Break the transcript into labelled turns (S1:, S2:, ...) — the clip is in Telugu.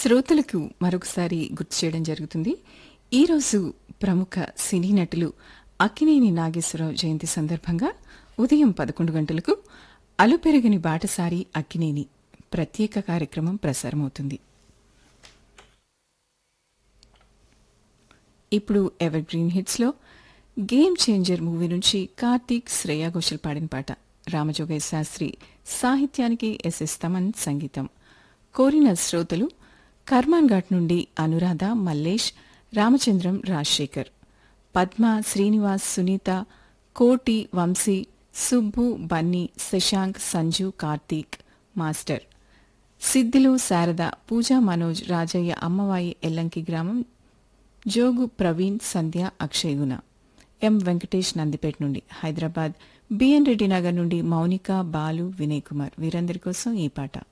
S1: శ్రోతలకు మరొకసారి గుర్తు చేయడం జరుగుతుంది ఈరోజు ప్రముఖ సినీ నటులు అక్కినేని నాగేశ్వరరావు జయంతి సందర్భంగా ఉదయం పదకొండు గంటలకు అలుపెరగని బాటసారి అక్కినేని ప్రత్యేక కార్యక్రమం ప్రసారమవుతుంది ఇప్పుడు ఎవర్ గ్రీన్ హిట్స్ లో గేమ్ చేంజర్ మూవీ నుంచి కార్తీక్ శ్రేయా ఘోషల్ పాడిన పాట రామజోగయ్య శాస్త్రి సాహిత్యానికి ఎస్ఎస్ తమన్ సంగీతం కోరిన శ్రోతలు కర్మాన్ ఘాట్ నుండి అనురాధ మల్లేష్ రామచంద్రం రాజశేఖర్ పద్మ శ్రీనివాస్ సునీత కోటి వంశీ సుబ్బు బన్నీ శశాంక్ సంజు కార్తీక్ మాస్టర్ సిద్దిలు శారద పూజా మనోజ్ రాజయ్య అమ్మవాయి ఎల్లంకి గ్రామం జోగు ప్రవీణ్ సంధ్య అక్షయగుణ ఎం వెంకటేష్ నందిపేట నుండి హైదరాబాద్ బిఎన్ రెడ్డి నగర్ నుండి మౌనిక బాలు వినయ్ కుమార్ వీరందరి కోసం ఈ పాట